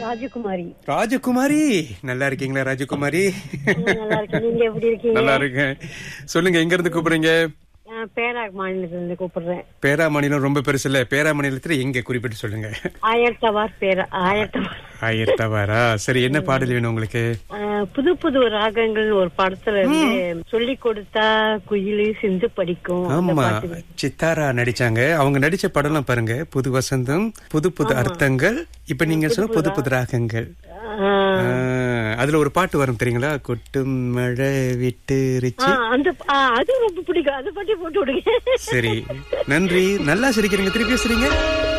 ராஜகுமாரி ராஜகுமாரி நல்லா இருக்கீங்களா ராஜகுமாரி நல்லா இருக்கேன் நீங்க எப்படி இருக்கீங்க நல்லா இருக்கேன் சொல்லுங்க எங்க இருந்து கூப்பிடுறீங்க நான் பேராக் மாநிலத்துல இருந்து கூப்பிடுறேன் பேரா மாநிலம் ரொம்ப பெருசு இல்ல பேரா மாநிலத்துல எங்க குறிப்பிட்டு சொல்லுங்க ஆயிரத்தவார் பேரா ஆயிரத்தவார் ஆயிரத்தவாரா சரி என்ன பாடல் வேணும் உங்களுக்கு ஆஹ், புது புது ராகங்கள் ஒரு படத்துல இருந்து சொல்லி கொடுத்தா குயிலு சிந்து படிக்கும் அந்த ஆமா பாட்டு. சித்தாரா நடிச்சாங்க அவங்க நடிச்ச படம்லாம் பாருங்க புது வசந்தம் புது புது அர்த்தங்கள் இப்ப நீங்க சொன்ன புது புது ராகங்கள் ஆஹ், ஆ, அதுல ஒரு பாட்டு வரும் தெரியுங்களா கொட்டும் மழை விட்டுருச்சு ஆஹ், அந்த ஆஹ், அது ரொம்ப பிடிக்கும் அதை பற்றி போட்டு விடுங்க சரி நன்றி நல்லா சிரிக்கிறீங்க திருப்பி சிரிங்க